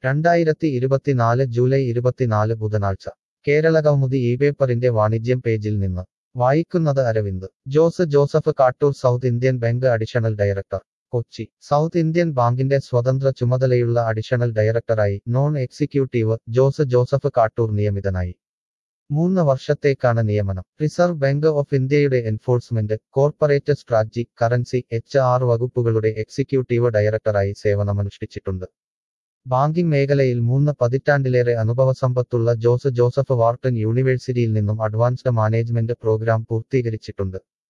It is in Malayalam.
രണ്ടായിരത്തി ഇരുപത്തിനാല് ജൂലൈ ഇരുപത്തിനാല് ബുധനാഴ്ച കേരള കൗമുദി ഈ പേപ്പറിന്റെ വാണിജ്യം പേജിൽ നിന്ന് വായിക്കുന്നത് Aravind Jose Joseph Kattoor South Indian Bank additional director Kochi South Indian ബാങ്കിന്റെ സ്വതന്ത്ര ചുമതലയുള്ള അഡീഷണൽ ഡയറക്ടറായി നോൺ എക്സിക്യൂട്ടീവ് ജോസ് ജോസഫ് കാട്ടൂർ നിയമിതനായി മൂന്ന് വർഷത്തേക്കാണ് നിയമനം റിസർവ് ബാങ്ക് ഓഫ് ഇന്ത്യയുടെ enforcement corporate strategy currency H R വകുപ്പുകളുടെ എക്സിക്യൂട്ടീവ് ഡയറക്ടറായി സേവനമനുഷ്ഠിച്ചിട്ടുണ്ട് ബാങ്കിംഗ് മേഖലയിൽ മൂന്ന് പതിറ്റാണ്ടിലേറെ അനുഭവസമ്പത്തുള്ള ജോസ് ജോസഫ് വാർട്ടൺ യൂണിവേഴ്സിറ്റിയിൽ നിന്നും അഡ്വാൻസ്ഡ് മാനേജ്മെന്റ് പ്രോഗ്രാം പൂർത്തീകരിച്ചിട്ടുണ്ട്